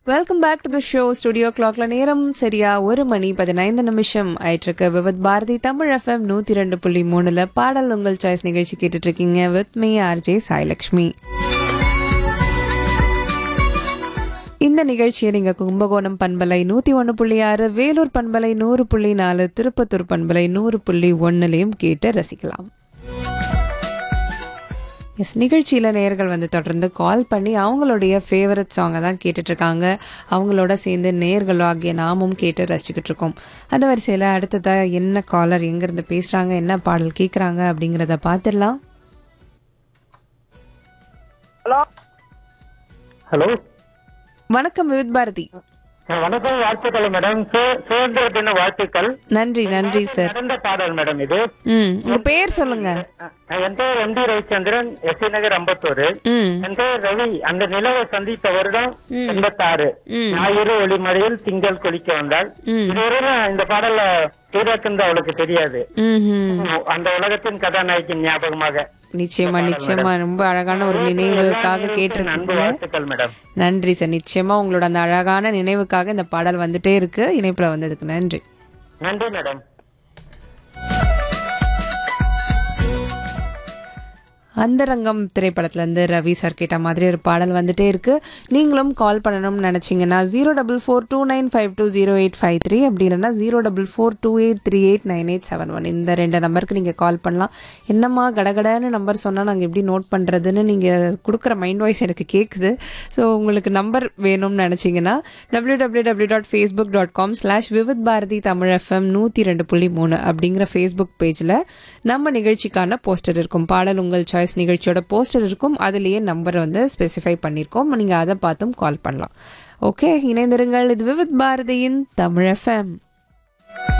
welcome back to the show studio கிளாக்ல நேரம் சரியா ஒரு மணி பதினைந்து நிமிஷம் ஆயிட்டு இருக்கு விவத் பாரதி தமிழ் எஃப்எம் நூத்தி ரெண்டு புள்ளி மூணுல பாடல் உங்கள் சாய்ஸ் நிகழ்ச்சி கேட்டுட்டு இருக்கீங்க வித் மீ ஆர்ஜே சாய்லக்ஷ்மி இந்த நிகழ்ச்சியை நீங்க கும்பகோணம் பண்பலை நூத்தி ஒன்று புள்ளி ஆறு வேலூர் பண்பலை நூறு புள்ளி நாலு திருப்பத்தூர் பண்பலை நூறு புள்ளி ஒன்னுலையும் கேட்டு ரசிக்கலாம் எஸ் நிகழ்ச்சியில் நேயர்கள் வந்து தொடர்ந்து கால் பண்ணி அவங்களுடைய ஃபேவரட் சாங்கை தான் கேட்டுட்டு இருக்காங்க அவங்களோட சேர்ந்து நேயர்களோ ஆகிய நாமும் கேட்டு ரசிச்சுக்கிட்டு இருக்கோம் அந்த வரிசையில் அடுத்ததாக என்ன காலர் எங்கேருந்து பேசுகிறாங்க என்ன பாடல் கேட்குறாங்க அப்படிங்கிறத பார்த்துடலாம் ஹலோ ஹலோ வணக்கம் விவித் பாரதி வணக்கம் வாழ்த்துக்கள் மேடம் சு- சுதந்திர தின வாழ்த்துக்கள் நன்றி நன்றி சார் நடந்த பாடல் மேடம் இது ம் உங்கள் பேர் சொல்லுங்க அஹ் என் பேர் M D Ravichandran S Nagar Ambattur ம் என் பேர் ரவி அந்த நிலவை சந்தித்த வருடம் எண்பத்தாறு ஞாயிறு ஒளிமறையில் திங்கள் கொளிக்க வந்தாள் இதுவரையிலும் இந்த பாடல சூரியக்கந்து அவளுக்கு தெரியாது ம் அந்த உலகத்தின் கதாநாயகின் ஞாபகமாக நிச்சயமா நிச்சயமா ரொம்ப அழகான ஒரு நினைவுக்காக அன்பு கேட்டிருக்கீங்க வாழ்த்துக்கள் மேடம் நன்றி சார் நிச்சயமா உங்களோட அந்த அழகான நினைவுக்காக இந்த பாடல் வந்துட்டே இருக்கு இணைப்புல வந்ததுக்கு நன்றி நன்றி மேடம் அந்தரங்கம் திரைப்படத்துல இருந்து ரவி சார் கேட்ட மாதிரி ஒரு பாடல் வந்துட்டே இருக்கு நீங்களும் கால் பண்ணணும்னு நினைச்சீங்கன்னா zero double four two nine five two zero eight five three அப்படி இல்லைன்னா zero double four two eight three eight nine eight seven one இந்த ரெண்டு நம்பருக்கு நீங்கள் கால் பண்ணலாம் என்னம்மா கடகடன்னு நம்பர் சொன்னால் நாங்கள் எப்படி நோட் பண்ணுறதுன்னு நீங்கள் கொடுக்குற மைண்ட் வாய்ஸ் எனக்கு கேட்குது ஸோ உங்களுக்கு நம்பர் வேணும்னு நினச்சிங்கன்னா W W W dot Facebook dot com slash Vividh Bharati Tamil F M நூற்றி ரெண்டு புள்ளி மூணு அப்படிங்கிற ஃபேஸ்புக் பேஜில் நம்ம நிகழ்ச்சிக்கான போஸ்டர் இருக்கும் பாடல் உங்கள் சாய்ஸ் நிகழ்ச்சியோட போஸ்டர் இருக்கும் அதுலேயே நம்பர் வந்து ஸ்பெசிஃபை பண்ணியிருக்கோம் நீங்கள் அதை பார்த்தும் கால் பண்ணலாம் ஓகே இணைந்திருங்கள் இது விவித் பாரதியின் தமிழ் எஃப்எம்